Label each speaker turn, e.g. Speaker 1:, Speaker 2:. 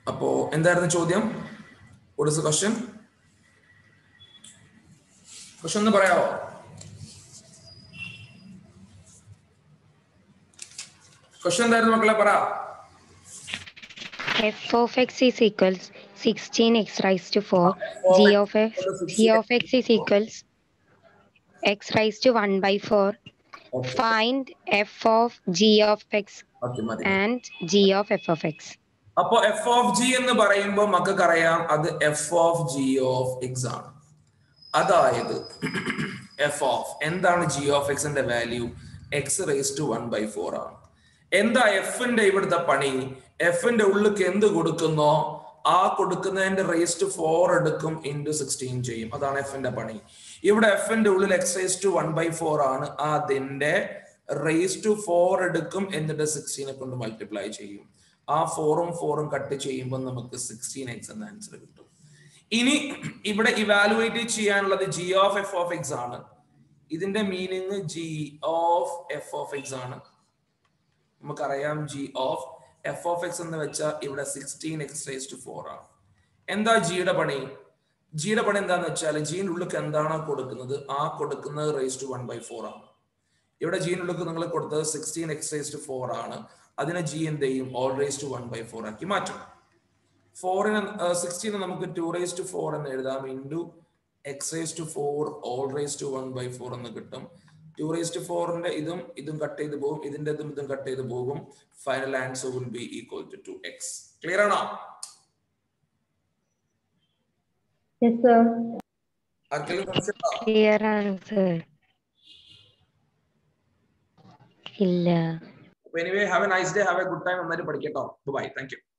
Speaker 1: അപ്പോ എന്തായിരുന്നു ചോദ്യം what is the question question ഒന്ന് പറയാവോ ക്വസ്റ്റ്യൻ എന്തായിരുന്നു മക്കളെ പറ
Speaker 2: f of x is equals 16x raised to 4 g of f g of x is equals x raised to 1 by 4 find f of g of x
Speaker 1: okay മതി
Speaker 2: and g of f of x
Speaker 1: അപ്പോ F of G എന്ന് പറയുമ്പോൾ മക്കൾക്ക് അറിയാം അത് F of G of X ആണ് അതായത് F of എന്താണ് ജി ഓഫ് എക്സിന്റെ value X raise to one by four ആണ് എന്താ എഫിന്റെ ഇവിടുത്തെ പണി എഫിന്റെ ഉള്ളിക്ക് എന്ത് കൊടുക്കുന്നോ ആ കൊടുക്കുന്നതിന്റെ റേസ് ടു ഫോർ എടുക്കും ഇൻറ്റു സിക്സ്റ്റീൻ ചെയ്യും അതാണ് എഫിന്റെ പണി ഇവിടെ എഫിന്റെ ഉള്ളിൽ X raise to one by four ആണ് അതിന്റെ റേസ് ടു ഫോർ എടുക്കും എന്നിട്ട് സിക്സ്റ്റീനെ കൊണ്ട് മൾട്ടിപ്ലൈ ചെയ്യും ആ ഫോറും ഫോറും കട്ട് ചെയ്യുമ്പോൾ നമുക്ക് സിക്സ്റ്റീൻ എക്സ് എന്ന ആൻസർ കിട്ടും ഇനി ഇവിടെ ഇവാലുവേറ്റ് ചെയ്യാനുള്ളത് G of F of X ആണ് ഇതിന്റെ meaning G of F of X ആണ് നമുക്കറിയാം G of F of X എന്ന് വെച്ചാൽ ഇവിടെ sixteen X raise to four ആണ് എന്താ ജിയുടെ പണി ജിയുടെ പണി എന്താന്ന് വെച്ചാൽ ജിയുടെ ഉള്ളിൽ എന്താണോ കൊടുക്കുന്നത് ആ കൊടുക്കുന്നത് raise to one by four ആണ് ഇവിടെ ജിയുടെ ഉള്ളിൽ നിങ്ങൾ കൊടുത്തത് sixteen X raise to four ആണ് അതിനെ ജി എന്ത് ചെയ്യും all raise to one by four ആക്കി മാറ്റും ഫോറിന് സിക്സ്റ്റീന് നമുക്ക് ടു റേസ് ടു ഫോർ എന്ന് എഴുതാം into X raise to four all raise to one by four എന്ന് കിട്ടും ടു റേസ് ടു ഫോറിന്റെ ഇതും ഇതും കട്ട് ചെയ്ത് പോകും ഇതിന്റെ ഇതും ഇതും കട്ട് ചെയ്ത് പോകും final answer will be equal to two X clear ആണോ
Speaker 3: Yes, sir.
Speaker 1: ആർക്കെങ്കിലും മനസ്സിലാ
Speaker 2: clear answer ഇല്ല
Speaker 1: അപ്പൊ anyway have a nice day have a good time നന്നായിട്ട് പഠിക്കട്ടോ ബൈ താങ്ക് യു